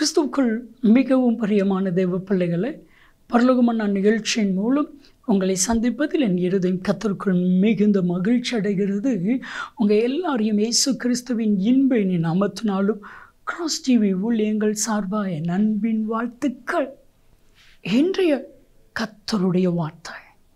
கிறிஸ்துவுக்குள் மிகவும் பிரியமான தெய்வ பிள்ளைகளை பரலோகமான நிகழ்ச்சியின் மூலம் உங்களை சந்திப்பதில் என் இருதயம் கத்தருக்குள் மிகுந்த மகிழ்ச்சி அடைகிறது உங்கள் எல்லாரையும் இயேசு கிறிஸ்துவின் இன்ப இனி நாமத்தினாலும் கிராஸ் டிவி ஊழியங்கள் சார்பாக என் அன்பின் வாழ்த்துக்கள் இன்றைய கத்தருடைய வார்த்தை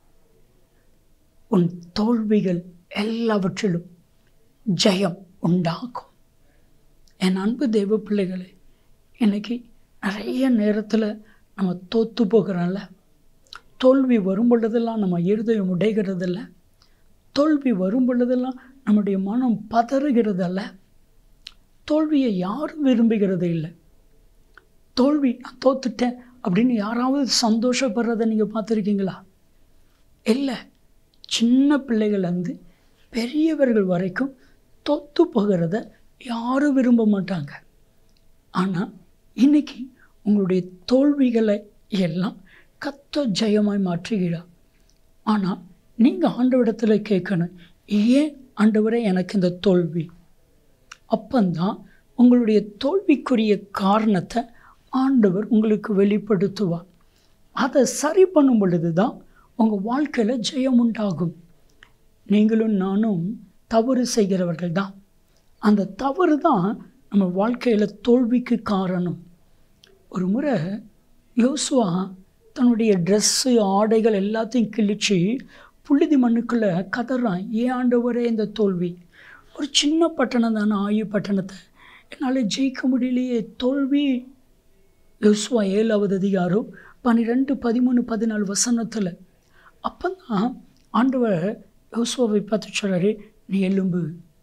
உன் தோல்விகள் எல்லாவற்றிலும் ஜெயம் உண்டாகும் என் அன்பு தெய்வ பிள்ளைகளே இன்னைக்கு நிறைய நேரத்தில் நம்ம தோற்று போகிறோம்ல தோல்வி வரும் பொழுதெல்லாம் நம்ம இருதயம் உடைகிறதில்ல தோல்வி வரும் பொழுதெல்லாம் நம்முடைய மனம் பதறுகிறதல்ல தோல்வியை யாரும் விரும்புகிறது இல்லை தோல்வி நான் தோத்துட்டேன் அப்படின்னு யாராவது சந்தோஷப்படுறதை நீங்கள் பார்த்துருக்கீங்களா இல்லை சின்ன பிள்ளைகள்லேருந்து பெரியவர்கள் வரைக்கும் தொத்து போகிறத யாரும் விரும்ப மாட்டாங்க ஆனால் இன்னைக்கு உங்களுடைய தோல்விகளை எல்லாம் கத்த ஜெயமாய் மாற்றுகிறார் ஆனால் நீங்கள் ஆண்டவரிடத்தில் கேட்கணும் ஏன் ஆண்டவரே எனக்கு இந்த தோல்வி அப்பந்தான் உங்களுடைய தோல்விக்குரிய காரணத்தை ஆண்டவர் உங்களுக்கு வெளிப்படுத்துவார் அதை சரி பண்ணும் பொழுது தான் உங்கள் வாழ்க்கையில் ஜெயம் உண்டாகும் நீங்களும் நானும் தவறு செய்கிறவர்கள் தான் அந்த தவறு தான் நம்ம வாழ்க்கையில் தோல்விக்கு காரணம் ஒரு முறை யோசுவா தன்னுடைய ட்ரெஸ்ஸு ஆடைகள் எல்லாத்தையும் கிழிச்சு புழுதி மண்ணுக்குள்ளே கதறான் ஏன் ஆண்டவரே இந்த தோல்வி ஒரு சின்ன பட்டணம் தானே ஆயு பட்டணத்தை என்னால் ஜெயிக்க முடியலையே தோல்வி யோசுவா ஏழாவது அதிகாரம் பன்னிரெண்டு பதிமூணு பதினாலு வசனத்தில் அப்போ தான் ஆண்டவர் யோசுவாவை பார்த்து சொல்கிறாரு நீ எலும்பு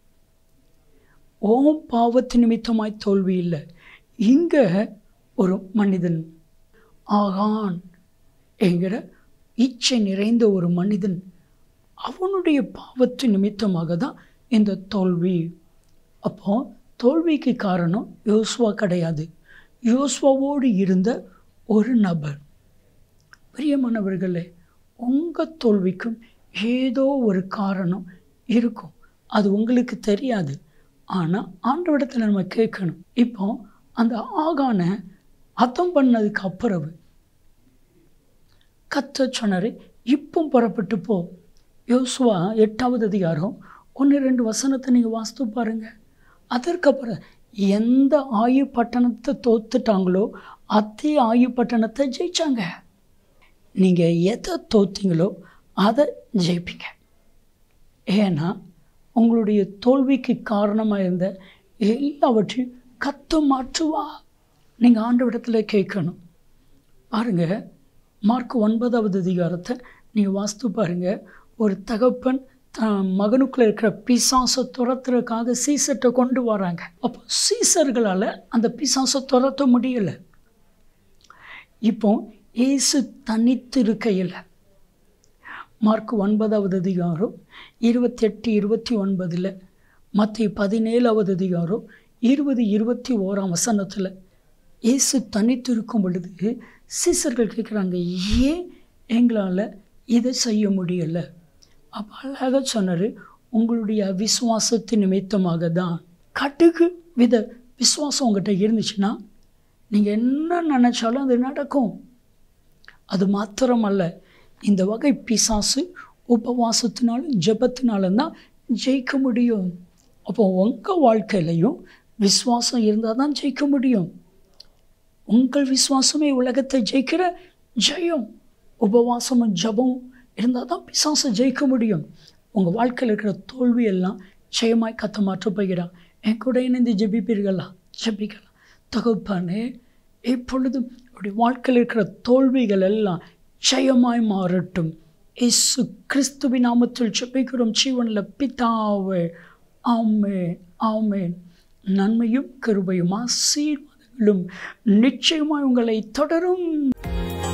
ஓம் பாவத்து நிமித்தமாய் தோல்வி இல்லை இங்கே ஒரு மனிதன் ஆகான் என்கிற இச்சை நிறைந்த ஒரு மனிதன் அவனுடைய பாவத்து நிமித்தமாக தான் இந்த தோல்வி அப்போ தோல்விக்கு காரணம் யோசுவா கிடையாது யோசுவாவோடு இருந்த ஒரு நபர் பிரியமானவர்களே உங்கள் தோல்விக்கும் ஏதோ ஒரு காரணம் இருக்கும் அது உங்களுக்கு தெரியாது ஆனால் ஆண்டவிடத்தில் நம்ம கேட்கணும் இப்போ அந்த ஆகான அத்தம் பண்ணதுக்கு அப்புறவு கத்த சொன்னார் இப்போ புறப்பட்டு போ யோசுவா எட்டாவது அதிகாரம் ஒன்று ரெண்டு வசனத்தை நீங்கள் வாஸ்து பாருங்கள் அதற்கப்புறம் எந்த ஆயு பட்டணத்தை தோத்துட்டாங்களோ அதே ஆயு பட்டணத்தை ஜெயிச்சாங்க நீங்கள் எதை தோத்தீங்களோ அதை ஜெயிப்பீங்க ஏன்னா உங்களுடைய தோல்விக்கு காரணமாக இருந்த எல்லாவற்றையும் கத்து மாற்றுவா நீங்கள் ஆண்டவிடத்தில் கேட்கணும் பாருங்கள் மார்க் ஒன்பதாவது அதிகாரத்தை நீங்கள் வாஸ்து பாருங்கள் ஒரு தகப்பன் தன் மகனுக்குள்ளே இருக்கிற பிசாசை துரத்துறதுக்காக சீசர்கிட்ட கொண்டு வராங்க அப்போ சீசர்களால் அந்த பிசாசை துரத்த முடியலை இப்போ ஏசு தனித்து இருக்கையில் மார்க் ஒன்பதாவது அதிகாரம் இருபத்தெட்டு இருபத்தி ஒன்பதில் மற்ற பதினேழாவது அதிகாரம் இருபது இருபத்தி ஓராம் வசனத்தில் இயேசு தனித்து இருக்கும் பொழுது சீசர்கள் கேட்குறாங்க ஏன் எங்களால் இதை செய்ய முடியலை அப்போ அழகாக சொன்னார் உங்களுடைய விசுவாசத்தின் நிமித்தமாக தான் கட்டுக்கு வித விசுவாசம் உங்கள்கிட்ட இருந்துச்சுன்னா நீங்கள் என்ன நினச்சாலும் அது நடக்கும் அது மாத்திரமல்ல இந்த வகை பிசாசு உபவாசத்தினாலும் ஜபத்தினாலும் தான் ஜெயிக்க முடியும் அப்போ உங்கள் வாழ்க்கையிலையும் விசுவாசம் இருந்தால் தான் ஜெயிக்க முடியும் உங்கள் விசுவாசமே உலகத்தை ஜெயிக்கிற ஜெயம் உபவாசமும் ஜபம் இருந்தால் தான் பிசாசை ஜெயிக்க முடியும் உங்கள் வாழ்க்கையில் இருக்கிற தோல்வியெல்லாம் ஜெயமாய் கத்த மாற்ற போகிறான் என் கூட இணைந்து ஜெபிப்பீர்களா ஜெபிக்கலாம் தகுப்பானே எப்பொழுதும் அப்படி வாழ்க்கையில் இருக்கிற தோல்விகள் எல்லாம் ஜெயமாய் மாறட்டும் இயேசு கிறிஸ்துவின் நாமத்தில் ஜெபிக்கிறோம் ஜீவனில் பிதாவே ஆமே ஆமேன் நன்மையும் கருபையும் ஆசீர்வாதங்களும் நிச்சயமாய் உங்களை தொடரும்